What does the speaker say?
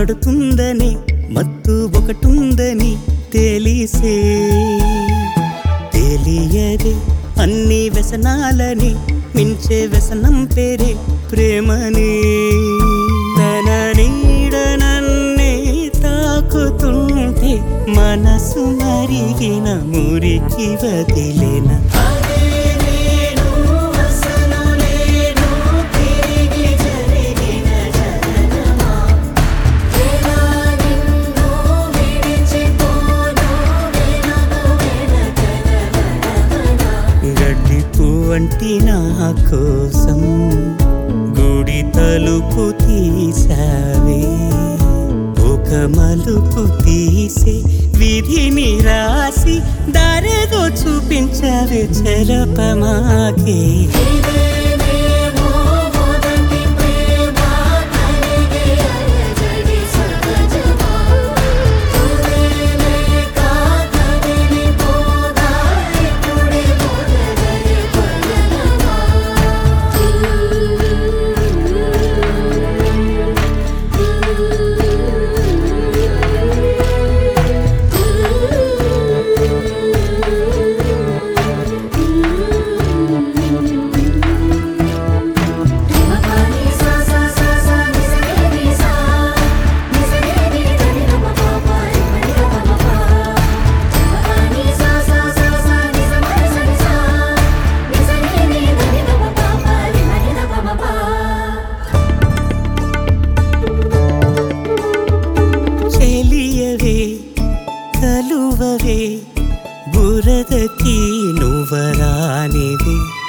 పడుతుందని మత్తు ఒకటుందని తెలిసే తెలియదే అన్ని వ్యసనాలని మించే వ్యసనం పేరే ప్రేమని తన నీడ నన్నే తాకుతుంటే మనసు మరిగిన మురికి వదిలేన ఎలా నిన్ను విడిచిపోను వినను వెనకనవనా గడ్డి పువ్వంటి నా కోసం గుడి తలుపు తీసావే ఒక మలుపు తీసే విధిని రాసి దారేదో చూపించావే చలపమాకే ఇదేనేమో మొదటి ప్రేమ కలిగే అలజడి సహజమా తుదిలేక కదిలిపోగా ఇప్పుడే మొదలయ్యే మపాని సా సా సా సా నిసరే నిసా నిసరే ని దని నమ పాపా రిమని గమ మపా మపాని సా సా సా సా నిస మరి స నిసా నిసరే ని దని నమ పాపా రిమని గమ మపా చెలియవే కలువవే బురదకి నువ్వరానివే